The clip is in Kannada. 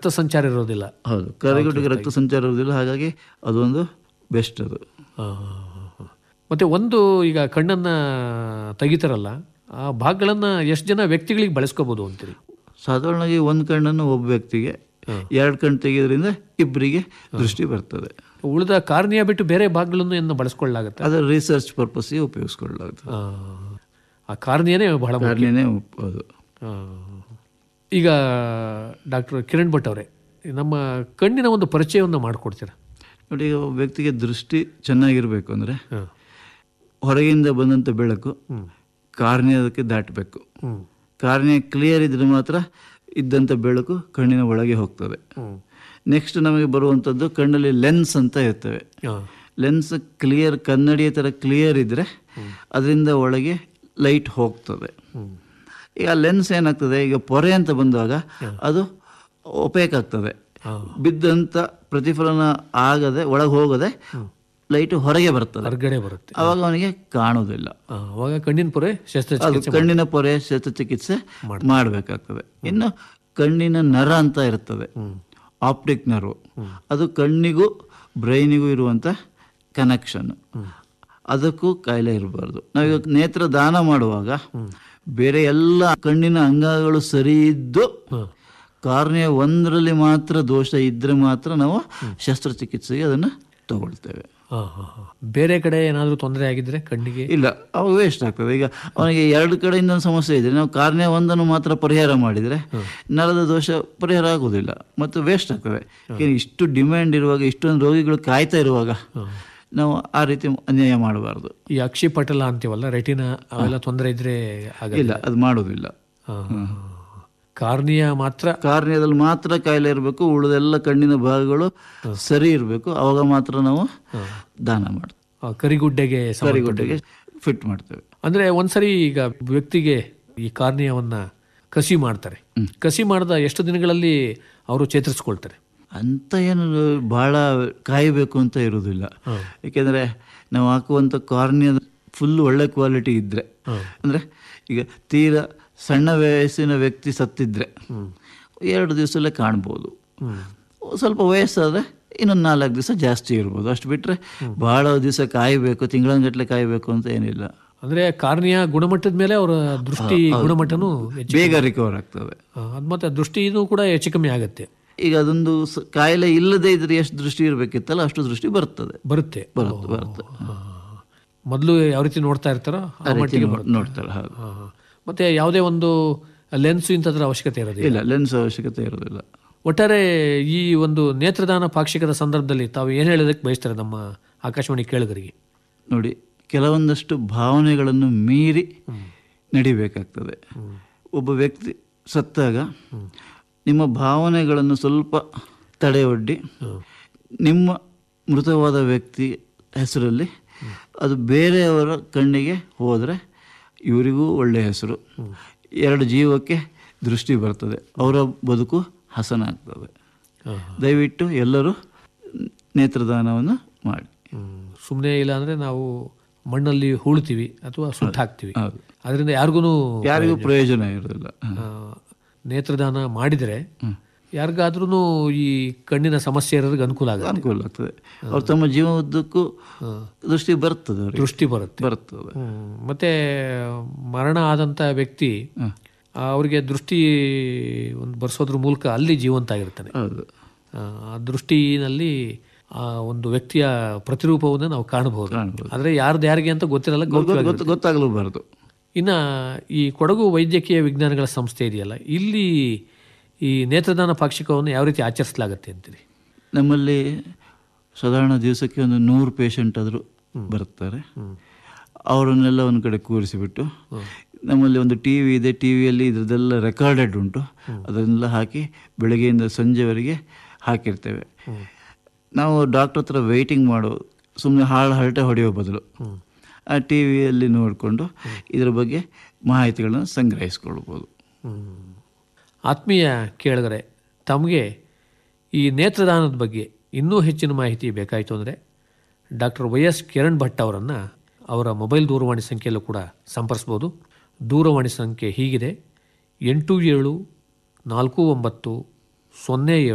ರಕ್ತ ಸಂಚಾರ ಇರೋದಿಲ್ಲ ಹೌದು ಕರಿಗುಡ್ಡೆಗೆ ರಕ್ತ ಸಂಚಾರ ಇರುವುದಿಲ್ಲ ಹಾಗಾಗಿ ಅದೊಂದು ಬೆಸ್ಟ್ ಅದು ಆ, ಮತ್ತೆ ಒಂದು ಈಗ ಕಣ್ಣನ್ನ ತೆಗಿತಾರಲ್ಲ ಆ ಭಾಗಗಳನ್ನ ಎಷ್ಟು ಜನ ವ್ಯಕ್ತಿಗಳಿಗೆ ಬಳಸ್ಕೋಬಹುದು ಅಂತೀರಿ ಸಾಧಾರಣವಾಗಿ ಒಂದು ಕಣ್ಣನ್ನು ಒಬ್ಬ ವ್ಯಕ್ತಿಗೆ ಎರಡು ಕಣ್ಣು ತೆಗೆಯೋದ್ರಿಂದ ಇಬ್ಬರಿಗೆ ದೃಷ್ಟಿ ಬರ್ತದೆ ಉಳಿದ ಕಾರ್ನಿಯ ಬಿಟ್ಟು ಬೇರೆ ಭಾಗಗಳನ್ನು ಏನು ಬಳಸ್ಕೊಳ್ಳಾಗತ್ತೆ ಅದರ ರಿಸರ್ಚ್ ಪರ್ಪಸ್ಗೆ ಉಪಯೋಗಿಸ್ಕೊಳ್ಳಲಾಗ್ತದೆ ಆ, ಆ ಕಾರ್ನಿಯನೇ ಬಹಳ ಮುಖ್ಯ. ಕಾರಣನೇ ಹೌದು ಆ, ಈಗ ಡಾಕ್ಟರ್ ಕಿರಣ್ ಭಟ್ ಅವರೇ ನಮ್ಮ ಕಣ್ಣಿನ ಒಂದು ಪರಿಚಯವನ್ನು ಮಾಡಿಕೊಡ್ತೀರಾ ನೋಡಿ ಈಗ ಒಬ್ಬ ವ್ಯಕ್ತಿಗೆ ದೃಷ್ಟಿ ಚೆನ್ನಾಗಿರಬೇಕು ಅಂದರೆ ಹೊರಗಿಂದ ಬಂದಂಥ ಬೆಳಕು ಕಾರ್ನಿಯದಕ್ಕೆ ದಾಟಬೇಕು ಹ್ಮ್. ಕಾರ್ನಿಯ ಕ್ಲಿಯರ್ ಇದ್ರೆ ಮಾತ್ರ ಇದ್ದಂಥ ಬೆಳಕು ಕಣ್ಣಿನ ಒಳಗೆ ಹೋಗ್ತದೆ ನೆಕ್ಸ್ಟ್ ನಮಗೆ ಬರುವಂಥದ್ದು ಕಣ್ಣಲ್ಲಿ ಲೆನ್ಸ್ ಅಂತ ಇರ್ತವೆ ಆ, ಲೆನ್ಸ್ ಕ್ಲಿಯರ್ ಕನ್ನಡಿಯ ಥರ ಕ್ಲಿಯರ್ ಇದ್ದರೆ ಅದರಿಂದ ಒಳಗೆ ಲೈಟ್ ಹೋಗ್ತದೆ ಈಗ ಲೆನ್ಸ್ ಏನಾಗ್ತದೆ ಈಗ ಪೊರೆ ಅಂತ ಬಂದಾಗ ಅದು ಒಪೇಕ್ ಆಗ್ತದೆ ಬಿದ್ದಂಥ ಪ್ರತಿಫಲನ ಆಗದೆ ಒಳಗೆ ಹೋಗದೆ ಲೈಟ್ ಹೊರಗೆ ಬರ್ತದೆ ಹೊರಗಡೆ ಬರುತ್ತೆ ಅವಾಗ ಅವನಿಗೆ ಕಾಣೋದಿಲ್ಲ ಆ, ಅವಾಗ ಕಣ್ಣಿನ ಪೊರೆ ಅದು ಶಸ್ತ್ರಚಿಕಿತ್ಸೆ ಕಣ್ಣಿನ ಪೊರೆ ಶಸ್ತ್ರಚಿಕಿತ್ಸೆ ಮಾಡಬೇಕಾಗ್ತದೆ ಇನ್ನು ಕಣ್ಣಿನ ನರ ಅಂತ ಇರ್ತದೆ ಆಪ್ಟಿಕ್ ನರ್ವ್ ಅದು ಕಣ್ಣಿಗೂ ಬ್ರೈನಿಗೂ ಇರುವಂಥ ಕನೆಕ್ಷನ್ ಅದಕ್ಕೂ ಕಾಯಿಲೆ ಇರಬಾರ್ದು ನಾವೀಗ ನೇತ್ರ ದಾನ ಮಾಡುವಾಗ ಬೇರೆ ಎಲ್ಲ ಕಣ್ಣಿನ ಅಂಗಗಳು ಸರಿ ಇದ್ದು ಕಾರ್ನಿಯ ಒಂದರಲ್ಲಿ ಮಾತ್ರ ದೋಷ ಇದ್ರೆ ಮಾತ್ರ ನಾವು ಶಸ್ತ್ರಚಿಕಿತ್ಸೆಗೆ ಅದನ್ನು ತಗೊಳ್ತೇವೆ ಆ, ಆ, ಆ. ಬೇರೆ ಕಡೆ ಏನಾದರೂ ತೊಂದರೆ ಆಗಿದ್ರೆ ಕಣ್ಣಿಗೆ ಇಲ್ಲ ಅವಾಗ ವೇಸ್ಟ್ ಆಗ್ತದೆ ಈಗ ಅವನಿಗೆ ಎರಡು ಕಡೆಯಿಂದ ಒಂದು ಸಮಸ್ಯೆ ಇದ್ರೆ ನಾವು ಕಾರ್ಯ ಒಂದನ್ನು ಮಾತ್ರ ಪರಿಹಾರ ಮಾಡಿದರೆ ನರದ ದೋಷ ಪರಿಹಾರ ಆಗೋದಿಲ್ಲ ಮತ್ತು ವೇಸ್ಟ್ ಆಗ್ತದೆ ಯಾಕೆಂದ್ರೆ ಇಷ್ಟು ಡಿಮ್ಯಾಂಡ್ ಇರುವಾಗ ಇಷ್ಟೊಂದು ರೋಗಿಗಳು ಕಾಯ್ತಾ ಇರುವಾಗ ನಾವು ಆ ರೀತಿ ಅನ್ಯಾಯ ಮಾಡಬಾರ್ದು ಈ ಅಕ್ಷಿಪಟಲ ಅಂತೀವಲ್ಲ ರೆಟಿನ ಅವೆಲ್ಲ ತೊಂದರೆ ಇದ್ರೆ ಆಗಲ್ಲ ಇಲ್ಲ ಅದು ಮಾಡೋದಿಲ್ಲ ಆ, ಕಾರ್ನಿಯ ಮಾತ್ರ ಕಾರ್ಯದಲ್ಲಿ ಮಾತ್ರ ಕಾಯಿಲೆ ಇರಬೇಕು ಉಳಿದೆಲ್ಲ ಕಣ್ಣಿನ ಭಾಗಗಳು ಸರಿ ಇರಬೇಕು ಅವಾಗ ಮಾತ್ರ ನಾವು ದಾನ ಮಾಡ್ತೇವೆ ಆ, ಕರಿಗುಡ್ಡೆಗೆ ಸಮ- ಕರಿಗೊಡ್ಡೆಗೆ ಫಿಟ್ ಮಾಡ್ತೇವೆ ಅಂದ್ರೆ ಒಂದ್ಸರಿ ಈಗ ವ್ಯಕ್ತಿಗೆ ಈ ಕಾರ್ನಿಯವನ್ನ ಕಸಿ ಮಾಡ್ತಾರೆ ಕಸಿ ಮಾಡಿದ ಎಷ್ಟು ದಿನಗಳಲ್ಲಿ ಅವರು ಚೇತರಿಸ್ಕೊಳ್ತಾರೆ ಅಂತ ಏನು ಭಾಳ ಕಾಯಬೇಕು ಅಂತ ಇರುವುದಿಲ್ಲ ಏಕೆಂದರೆ ನಾವು ಹಾಕುವಂಥ ಕಾರ್ನಿಯ ಫುಲ್ ಒಳ್ಳೆ ಕ್ವಾಲಿಟಿ ಇದ್ದರೆ ಅಂದರೆ ಈಗ ತೀರಾ ಸಣ್ಣ ವಯಸ್ಸಿನ ವ್ಯಕ್ತಿ ಸತ್ತಿದ್ರೆ ಎರಡು ದಿವಸದಲ್ಲೇ ಕಾಣ್ಬೋದು ಸ್ವಲ್ಪ ವಯಸ್ಸಾದರೆ ಇನ್ನೊಂದು ನಾಲ್ಕು ದಿವಸ ಜಾಸ್ತಿ ಇರ್ಬೋದು ಅಷ್ಟು ಬಿಟ್ಟರೆ ಭಾಳ ದಿವಸ ಕಾಯಬೇಕು ತಿಂಗಳಂಗಟ್ಲೆ ಕಾಯಬೇಕು ಅಂತ ಏನಿಲ್ಲ ಅಂದ್ರೆ ಕಾರ್ನಿಯ ಗುಣಮಟ್ಟದ ಮೇಲೆ ಅವರ ದೃಷ್ಟಿ ಗುಣಮಟ್ಟನೂ ಹೆಚ್ಚು ಬೇಗ ರಿಕವರ್ ಆಗ್ತದೆ ಆ, ಅದ್ ಮತ್ತೆ ದೃಷ್ಟಿನೂ ಕೂಡ ಹೆಚ್ಚು ಕಮ್ಮಿ ಆಗುತ್ತೆ ಈಗ ಅದೊಂದು ಸ- ಕಾಯಿಲೆ ಇಲ್ಲದೇ ಇದ್ರೆ ಎಷ್ಟು ದೃಷ್ಟಿ ಇರಬೇಕಿತ್ತಲ್ಲ ಅಷ್ಟು ದೃಷ್ಟಿ ಬರ್ತದೆ ಬರುತ್ತೆ ಬರುತ್ತೆ ಬರುತ್ತೆ ಮೊದಲು ಯಾವ ರೀತಿ ನೋಡ್ತಾ ಇರ್ತಾರೋ ಆ ಮಟ್ಟಿಗೆ ಬರುತ್ತೆ ನೋಡ್ತಾರೆ ಹೌದು ಆ, ಮತ್ತೆ ಯಾವುದೇ ಒಂದು ಲೆನ್ಸ್ ಇಂಥದ್ರ ಅವಶ್ಯಕತೆ ಇರೋದಿಲ್ಲ ಇಲ್ಲ ಲೆನ್ಸ್ ಅವಶ್ಯಕತೆ ಇರೋದಿಲ್ಲ ಒಟ್ಟಾರೆ ಈ ಒಂದು ನೇತ್ರದಾನ ಪಾಕ್ಷಿಕದ ಸಂದರ್ಭದಲ್ಲಿ ತಾವು ಏನು ಹೇಳೋದಕ್ಕೆ ಬಯಸ್ತಾರೆ ನಮ್ಮ ಆಕಾಶವಾಣಿ ಕೇಳುಗರಿಗೆ ನೋಡಿ ಕೆಲವೊಂದಷ್ಟು ಭಾವನೆಗಳನ್ನು ಮೀರಿ ನಡಿಬೇಕಾಗ್ತದೆ ಒಬ್ಬ ವ್ಯಕ್ತಿ ಸತ್ತಾಗ ನಿಮ್ಮ ಭಾವನೆಗಳನ್ನು ಸ್ವಲ್ಪ ತಡೆಯೊಡ್ಡಿ ನಿಮ್ಮ ಮೃತವಾದ ವ್ಯಕ್ತಿ ಹೆಸರಲ್ಲಿ ಅದು ಬೇರೆಯವರ ಕಣ್ಣಿಗೆ ಹೋದರೆ ಇವರಿಗೂ ಒಳ್ಳೆಯ ಹೆಸರು ಎರಡು ಜೀವಕ್ಕೆ ದೃಷ್ಟಿ ಬರ್ತದೆ ಅವರ ಬದುಕು ಹಸನಾಗ್ತದೆ ದಯವಿಟ್ಟು ಎಲ್ಲರೂ ನೇತ್ರದಾನವನ್ನು ಮಾಡಿ ಸುಮ್ಮನೆ ಇಲ್ಲ ಅಂದ್ರೆ ನಾವು ಮಣ್ಣಲ್ಲಿ ಹೂಳ್ತೀವಿ ಅಥವಾ ಸುಟ್ಟು ಹಾಕ್ತೀವಿ ಹೌದು. ಅದರಿಂದ ಯಾರಿಗೂ ಯಾರಿಗೂ ಪ್ರಯೋಜನ ಇರೋದಿಲ್ಲ ನೇತ್ರದಾನ ಮಾಡಿದರೆ ಯಾರಿಗಾದ್ರೂ ಈ ಕಣ್ಣಿನ ಸಮಸ್ಯೆ ಇರೋದಕ್ಕೆ ಅನುಕೂಲ ಆಗುತ್ತೆ ಅನುಕೂಲ ಆಗ್ತದೆ ಅವ್ರು ತಮ್ಮ ಜೀವ ಉದ್ದಕ್ಕೂ ದೃಷ್ಟಿ ಬರ್ತದೆ ಅವರಿಗೆ ದೃಷ್ಟಿ ಬರುತ್ತೆ ಬರ್ತದೆ ಹ್ಮ್. ಮತ್ತೆ ಮರಣ ಆದಂಥ ವ್ಯಕ್ತಿ ಆ, ಅವ್ರಿಗೆ ದೃಷ್ಟಿ ಒಂದು ಬರ್ಸೋದ್ರ ಮೂಲಕ ಅಲ್ಲಿ ಜೀವಂತ ಆಗಿರ್ತಾನೆ ಹೌದು ಆ ಆ ದೃಷ್ಟಿನಲ್ಲಿ ಆ ಒಂದು ವ್ಯಕ್ತಿಯ ಪ್ರತಿರೂಪವನ್ನು ನಾವು ಕಾಣಬಹುದು ಕಾಣ್ಬೋದು. ಆದರೆ ಯಾರ್ದು ಯಾರಿಗೆ ಅಂತ ಗೊತ್ತಿರಲ್ಲ ಗೌಪ್ಯವಾಗಿ ಗೊತ್ತು ಗೊತ್ತಾಗಲೂಬಾರದು ಇನ್ನ ಈ ಕೊಡಗು ವೈದ್ಯಕೀಯ ವಿಜ್ಞಾನಗಳ ಸಂಸ್ಥೆ ಇದೆಯಲ್ಲ ಇಲ್ಲಿ ಈ ನೇತ್ರದಾನ ಪಾಕ್ಷಿಕವನ್ನು ಯಾವ ರೀತಿ ಆಚರಿಸಲಾಗುತ್ತೆ ಅಂತೀರಿ ನಮ್ಮಲ್ಲಿ ಸಾಧಾರಣ ದಿವಸಕ್ಕೆ ಒಂದು ನೂರು ಪೇಷಂಟ್ ಆದರೂ ಬರ್ತಾರೆ ಅವರನ್ನೆಲ್ಲ ಒಂದು ಕಡೆ ಕೂರಿಸಿಬಿಟ್ಟು ನಮ್ಮಲ್ಲಿ ಒಂದು ಟಿ ವಿ ಇದೆ ಟಿ ವಿಯಲ್ಲಿ ಇದ್ರದ್ದೆಲ್ಲ ರೆಕಾರ್ಡೆಡ್ ಉಂಟು ಅದನ್ನೆಲ್ಲ ಹಾಕಿ ಬೆಳಗ್ಗೆಯಿಂದ ಸಂಜೆವರೆಗೆ ಹಾಕಿರ್ತೇವೆ ನಾವು ಡಾಕ್ಟ್ರ್ ಹತ್ರ ವೆಯ್ಟಿಂಗ್ ಮಾಡೋ ಸುಮ್ಮನೆ ಹಾಳು ಹರಟೆ ಹೊಡೆಯೋ ಬದಲು ಆ ಟಿ ವಿಯಲ್ಲಿ ನೋಡಿಕೊಂಡು ಇದರ ಬಗ್ಗೆ ಮಾಹಿತಿಗಳನ್ನು ಸಂಗ್ರಹಿಸ್ಕೊಳ್ಬೋದು ಆತ್ಮೀಯ ಕೇಳಿದರೆ ತಮಗೆ ಈ ನೇತ್ರದಾನದ ಬಗ್ಗೆ ಇನ್ನೂ ಹೆಚ್ಚಿನ ಮಾಹಿತಿ ಬೇಕಾಯಿತು ಅಂದರೆ doctor Y S Kiran Bhat ಅವರನ್ನು ಅವರ ಮೊಬೈಲ್ ದೂರವಾಣಿ ಸಂಖ್ಯೆಯಲ್ಲೂ ಕೂಡ ಸಂಪರ್ಸ್ಬೋದು ದೂರವಾಣಿ ಸಂಖ್ಯೆ ಹೀಗಿದೆ ಎಂಟು ಏಳು ನಾಲ್ಕು ಒಂಬತ್ತು ಸೊನ್ನೆ ಏಳು